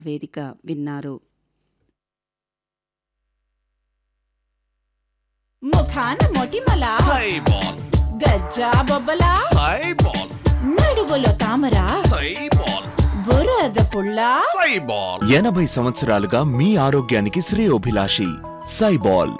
వేదిక విన్నారు ముఖాన మొటిమల సైబాల్ గజ్జా బొబ్బల సైబాల్ నడువులో తామర సైబాల్ బురద పుల్ల సైబాల్ ఎనభై సంవత్సరాలుగా మీ ఆరోగ్యానికి శ్రేయోభిలాషి సైబాల్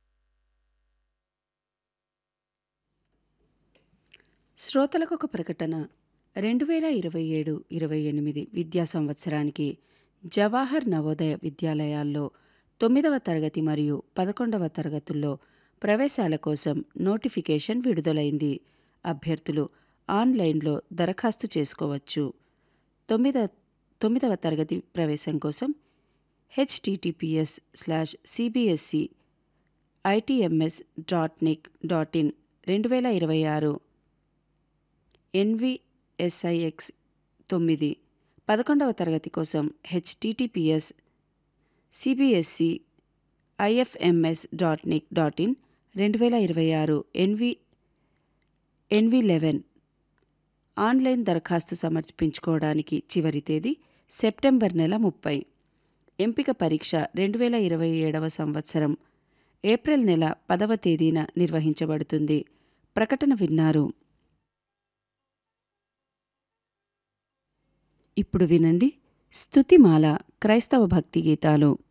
శ్రోతలకు ఒక ప్రకటన రెండు వేల ఇరవై ఏడు ఇరవై ఎనిమిది విద్యా సంవత్సరానికి జవాహర్ నవోదయ విద్యాలయాల్లో తొమ్మిదవ తరగతి మరియు పదకొండవ తరగతుల్లో ప్రవేశాల కోసం నోటిఫికేషన్ విడుదలైంది అభ్యర్థులు ఆన్లైన్లో దరఖాస్తు చేసుకోవచ్చు తొమ్మిద తొమ్మిదవ తరగతి ప్రవేశం కోసం HTTPS slash CBSE ITMS dot nic dot in రెండు వేల ఇరవై ఆరు ఎన్విఎస్ఐఎక్స్ తొమ్మిది పదకొండవ తరగతి కోసం HTTPS CBSE IFMS dot nic dot in రెండు వేల ఇరవై ఆరు ఎన్వి ఎన్వి లెవెన్ ఆన్లైన్ దరఖాస్తు సమర్పించుకోవడానికి చివరి తేదీ సెప్టెంబర్ నెల ముప్పై ఎంపిక పరీక్ష రెండు వేల ఇరవై ఏడవ సంవత్సరం ఏప్రిల్ నెల పదవ తేదీన నిర్వహించబడుతుంది ప్రకటన విన్నారు ఇప్పుడు వినండి స్తుతిమాల క్రైస్తవ భక్తి గీతాలు